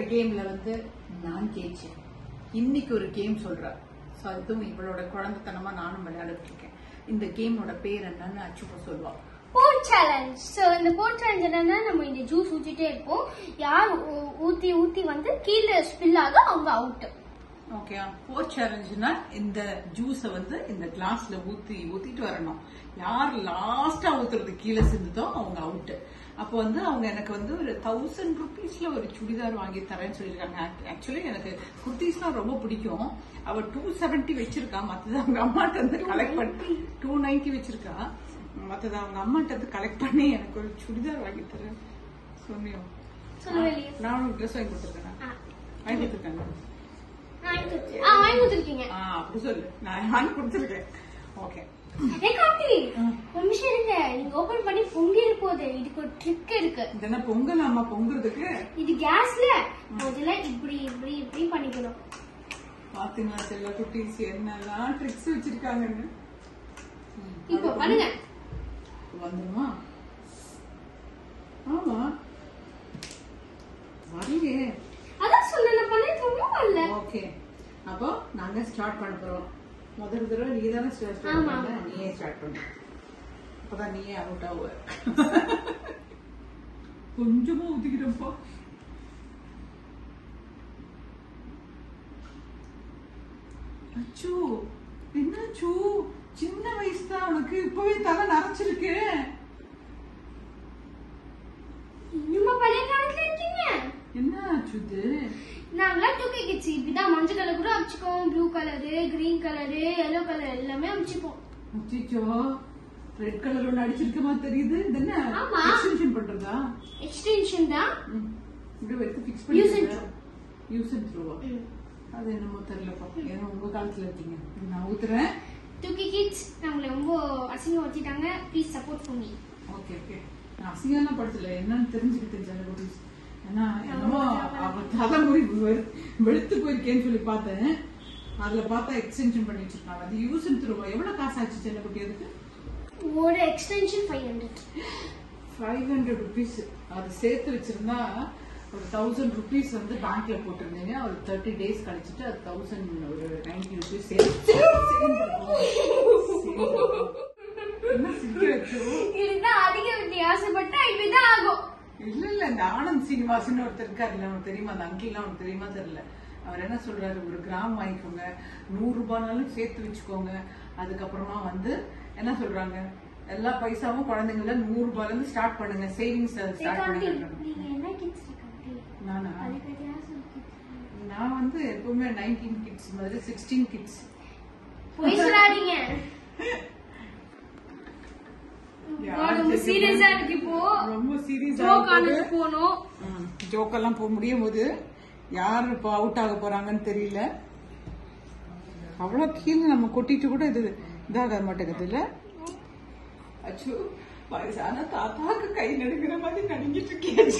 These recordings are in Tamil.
ஒரு கேம்ல வந்து நான் ஜெயிச்சேன் இன்னைக்கு ஒரு கேம் சொல்றேன் ஸோ அதுவும் இவளோட குழந்தைத்தனமா நானும் விளையாடிட்டு இருக்கேன் இந்த கேமோட பேர் என்னன்னு அச்சுப்பா சொல்லுவா போட் சேலஞ்ச் ஸோ இந்த போட் சேலஞ்ச் என்னன்னா நம்ம இந்த ஜூஸ் ஊத்திட்டே இருப்போம் யார் ஊ- ஊத்தி ஊத்தி வந்து கீழே ஸ்பில் ஆகும் அவங்க அவுட் ஓகே ஃபோர் சேலஞ்சுனா இந்த ஜூஸை வந்து இந்த கிளாஸ்ல ஊத்தி ஊத்திட்டு வரணும் யார் லாஸ்டா ஊத்துறது கீழே சிந்துதோ அவங்க அவுட் அப்போ வந்து அவங்க எனக்கு வந்து ஒரு தௌசண்ட் ருபீஸ்ல ஒரு சுடிதார் வாங்கி தரேன்னு சொல்லியிருக்காங்க ஆக்சுவலி எனக்கு குர்த்திஸ்லாம் ரொம்ப பிடிக்கும் அவ டூ செவன்ட்டி வச்சிருக்கா மத்தது அவங்க அம்மாட்ட இருந்து கலெக்ட் பண்ணி டூ நைன்டி வச்சிருக்கா மத்தது அவங்க அம்மாட்ட இருந்து கலெக்ட் பண்ணி எனக்கு ஒரு சுடிதார் வாங்கி தரேன் சொன்னியோ சொல்லுவே இல்லையே. நான் உனக்கு ட்ரெஸ் வாங்கி கொடுத்துருக்கேன் ஆ. வாங்கி கொடுத்துருக்காங்க வாங்கி கொடுத்து- ஆ, வாங்கி கொடுத்துருக்கீங்க ஆ, அப்படி சொல்லு நான் வாங்கி கொடுத்துருக்கேன் ஓகே ஏ கார்த்தி ஒரு நிமிஷம் இருங்க நீங்க ஓபன் பண்ணி பொங்கிட போகுது இதுக்கு ஒரு ட்ரிக் இருக்கு இது என்ன பொங்கல் அம்மா பொங்குறதுக்கு இது கேஸ்ல முதல்ல இப்படி இப்படி இப்படி பண்ணிக்கணும் பாத்தீங்களா செல்ல குட்டீஸ் என்னெல்லாம் ட்ரிக்ஸ் வச்சிருக்காங்கன்னு ம், இப்போ அது பண்ணுங்க வந்துருமா ஆமா வரலையே அதான் சொன்ன நான் பண்ணிட்டு ரொம்ப இல்ல ஓகே அப்போ நாங்க ஸ்டார்ட் பண்ண போறோம் முதல் தடவை நீ தானே ஸ்டார்ட் ஆமா. பண்ண நீயே ஸ்டார்ட் பண்ணு அப்பதான் நீயே அவுட் ஆகுவ கொஞ்சமா ஊத்திக்கிறப்பா அச்சோ என்னாச்சு சின்ன வயசு தான் உனக்கு இப்பவே தலை நரைச்சிருக்கு இன்னுமா பழைய காலத்துல இருக்கீங்க என்ன ஆச்சு இது நாங்களாம் டூ கே கிட்ஸ் இப்படிதான் மஞ்சள் கலர் கூட அமைச்சுக்கோம் blue colour green colour yellow colour எல்லாமே அமைச்சுப்போம் அச்சோ ரெட் கலர் ஒன்று அடிச்சிருக்கமா தெரியுது இது என்ன ஆமா. எக்ஸ்டென்ஷன் பண்றதா எக்ஸ்டென்ஷன் தான் ம். இப்படி எடுத்து ஃபிக்ஸ் Use and பண்ணி throw. யூஸ் அண்ட் த்ரூவா ம். அது என்னமோ தெரியலப்பா ஏன்னா உங்க காலத்துல இருக்கீங்க இது நான் ஊத்துறேன் டூ கே கிட்ஸ் நம்மள ரொம்ப அசிங்கம் வச்சுட்டாங்க ப்ளீஸ் சப்போர்ட் பண்ணி ஓகே ஓகே நான் அசிங்கம்லாம் படுத்தல என்னன்னு தெரிஞ்சுக்கிட்டேன் சில குட்டீஸ் ஏன்னா என்னமோ அவ தலைமுறை வெறு- வெளுத்து போயிருக்கேன்னு சொல்லி பார்த்தேன் அதுல பார்த்தா எக்ஸ்டென்ஷன் பண்ணி வச்சிருக்காங்க அது யூஸ் அண்ட் த்ரூவா எவ்வளவு காசு ஆச்சு சின்ன குட்டி அதுக்கு ஒரு extension five hundred five hundred rupees அது சேர்த்து வச்சிருந்தா ஒரு தௌசண்ட் ருபீஸ் வந்து பேங்க்ல போட்டிருந்தீங்க ஒரு தேர்ட்டி டேஸ் கழிச்சிட்டு அது தௌசண்ட் ஒரு நைன்டி ருபீஸ் சேர்த்து என்ன சிரிக்க வச்சோ இதுதான் அதிக வித்தியாசப்பட்டா இப்படிதான் ஆகும் இல்ல இல்ல இந்த ஆனந்த் சீனிவாசன் ஒருத்தர் இருக்காருல்ல உனக்கு தெரியுமா அந்த அங்கிள்லாம் உனக்கு தெரியுமா தெரியல அவர் என்ன சொல்றாரு ஒரு கிராம் வாங்கிக்கோங்க நூறு ரூபாய்னாலும் சேர்த்து வச்சுக்கோங்க அதுக்கப்புறமா வந்து என்ன சொல்றாங்க எல்லா பைசாவும் குழந்தைங்கள நூறு ரூபாய்ல இருந்து ஸ்டார்ட் பண்ணுங்க சேவிங்ஸ் ஸ்டார்ட் காந்தி பண்ணுங்க நீங்க என்ன கிட்ஸ் காந்தி நானா அதிக வித்தியாசம் kids. நான் வந்து எப்பவுமே நைன்டீன் கிட்ஸ் மாதிரி சிக்ஸ்டீன் கிட்ஸ் பொய் சொல்லாதீங்க ரொம்ப சீரியஸா இருக்கு இப்போ ரொம்ப சீரியஸா ஜோக் ஆனது போனோம் ஜோக்கெல்லாம் போக முடியும் போது யார் இப்போ அவுட் ஆக போறாங்கன்னு தெரியல அவ்வளவு கீழே நம்ம கொட்டிட்டு கூட இது இதாக மாட்டேங்குது இல்ல அச்சு வயசான தாத்தாக்கு கை நடுங்கிற மாதிரி நடுங்கிட்டு இருக்கேன்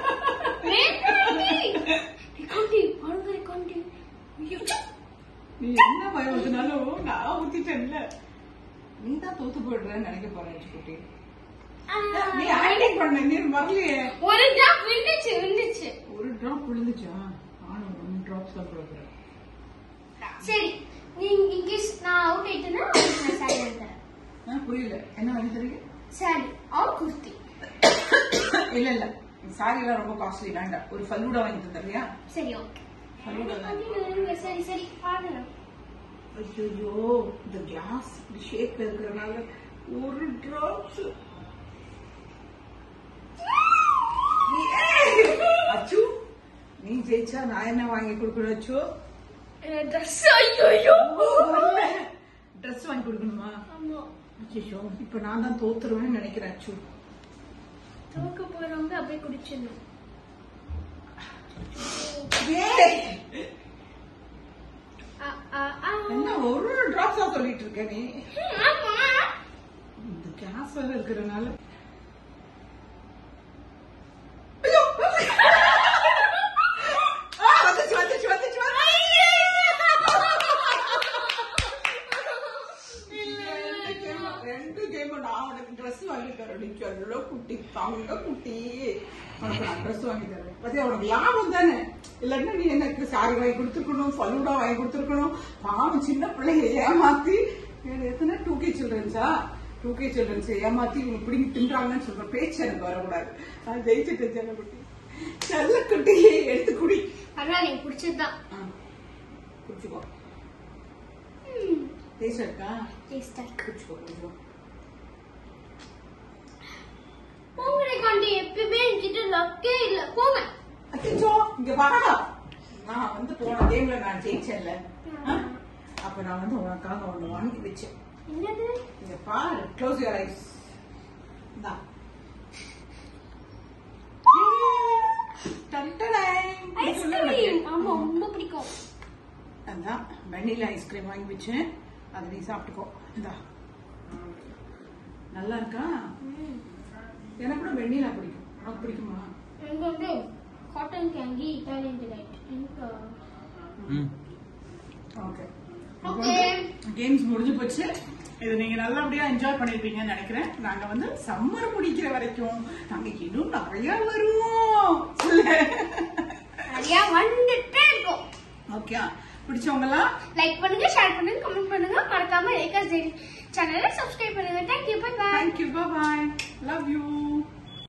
காந்தி பாருங்க காந்தி நீ என்ன பயமுறுத்தினாலும் நான் ஊத்திட்டேன்ல நீ தான் தோத்து போயிடுறேன்னு நினைக்க போறேன் குட்டி நீ ஆக்டிங் பண்ண நீ வரலையே ஒரு ஜாப் விழுந்துச்சு விழுந்துச்சு ஒரு டிராப் விழுந்துச்சா நானும் ஒன் டிராப்ஸ் தான் போடுறேன் சரி நீங்க இன்கேஸ் நான் அவுட் ஆயிட்டேன்னா உங்களுக்கு நான் சாரி வாங்கி தரேன் ஆ, புரியல என்ன வாங்கி தரீங்க சாரி ஆர் குர்த்தி இல்ல இல்ல சாரி எல்லாம் ரொம்ப காஸ்ட்லி வேண்டாம் ஒரு ஃபலூடா வாங்கி தந்தறியா சரி ஓகே ஃபலூடா தான் சரி சரி பாருங்க ஐயோ இந்த கிளாஸ் ஷேப்ல இருக்கிறனால ஒரு டிராப்ஸ் அச்சு நீ ஜெயிச்சா நான் என்ன வாங்கி கொடுக்கணும் அச்சு ட்ரெஸ் ஐயோ ட்ரெஸ் வாங்கி கொடுக்கணுமா ஆமா ஐயோ இப்ப நான் தான் தோத்துருவேன்னு நினைக்கிறேன் அச்சு தூக்க போறவங்க அப்படியே குடிச்சிடணும் ஏய், ஆ, ஆ, ஆ. என்ன ஒரு டிராப்ஸா சொல்லிட்டு இருக்க நீ ஆமா இந்த கேஸ் வேற இருக்கிறனால ஆ, வந்துச்சு, வந்துச்சு, வந்துச்சு, வந்துச்சு. இல்ல, எனக்கு ரெண்டு கேம் நான் உனக்கு ட்ரெஸ் வாங்கி தரேன் நீ சொல்ல குட்டி தங்க குட்டி உனக்கு நான் ட்ரெஸ் வாங்கி தரேன் பத்தியா உனக்கு லாபம் தானே இல்லைன்னா நீ எனக்கு சாரி வாங்கி கொடுத்துருக்கணும் ஃபலூடா வாங்கி கொடுத்துருக்கணும் பாவம் சின்ன பிள்ளைங்க ஏமாத்தி வேற எத்தனை டூ கே சில்ட்ரன்ஸா டூ கே சில்ட்ரன்ஸ் ஏமாத்தி இவங்க பிடிங்கி தின்றாங்கன்னு சொல்ற பேச்சு எனக்கு வரக்கூடாது நான் ஜெயிச்சுட்டேன் செல்ல குட்டி செல்ல குட்டி எடுத்து குடி பரவாயில்ல எனக்கு பிடிச்சதுதான் ஆ, குடிச்சுக்கோ டேஸ்ட் இருக்கா டேஸ்டா இருக்கு குடிச்சுக்கோ குடிச்சுக்கோ போங்க காண்டி எப்பயுமே என்கிட்ட லக்கே இல்ல போங்க அச்சோ இங்க வாடா நான் வந்து போன கேம்ல நான் ஜெயிச்சேன்ல ஆ? அப்ப நான் வந்து உனக்காக ஒண்ணு வாங்கி வச்சேன் என்னது இங்க பாரு க்ளோஸ் யுவர் ஐஸ் இந்தா ஐஸ்கிரீம் ஆமா ரொம்ப பிடிக்கும் அதான் வெண்ணிலா ஐஸ்கிரீம் வாங்கி வச்சேன் அதை நீ சாப்பிட்டுக்கோ இந்தா நல்லா இருக்கா எனக்கு கூட வெண்ணிலா பிடிக்கும் உனக்கு பிடிக்குமா எனக்கு வந்து காட்டன் கேண்டி இட்டாலியன் டிலைட் எனக்கு ஓகே Okay. கேம்ஸ் முடிஞ்சு போச்சு இது நீங்க நல்லபடியா என்ஜாய் பண்ணிருப்பீங்கன்னு நினைக்கிறேன் நாங்க வந்து சம்மர் முடிக்கிற வரைக்கும் நாங்க இன்னும் நிறைய வருவோம் சொல்லு நிறைய வந்துட்டே இருக்கும் ஓகே பிடிச்சவங்க எல்லாம் லைக் பண்ணுங்க ஷேர் பண்ணுங்க கமெண்ட் பண்ணுங்க மறக்காம ஏகாஸ் டெய்லி சேனலை சப்ஸ்கிரைப் பண்ணுங்க thank you bye bye thank you bye love you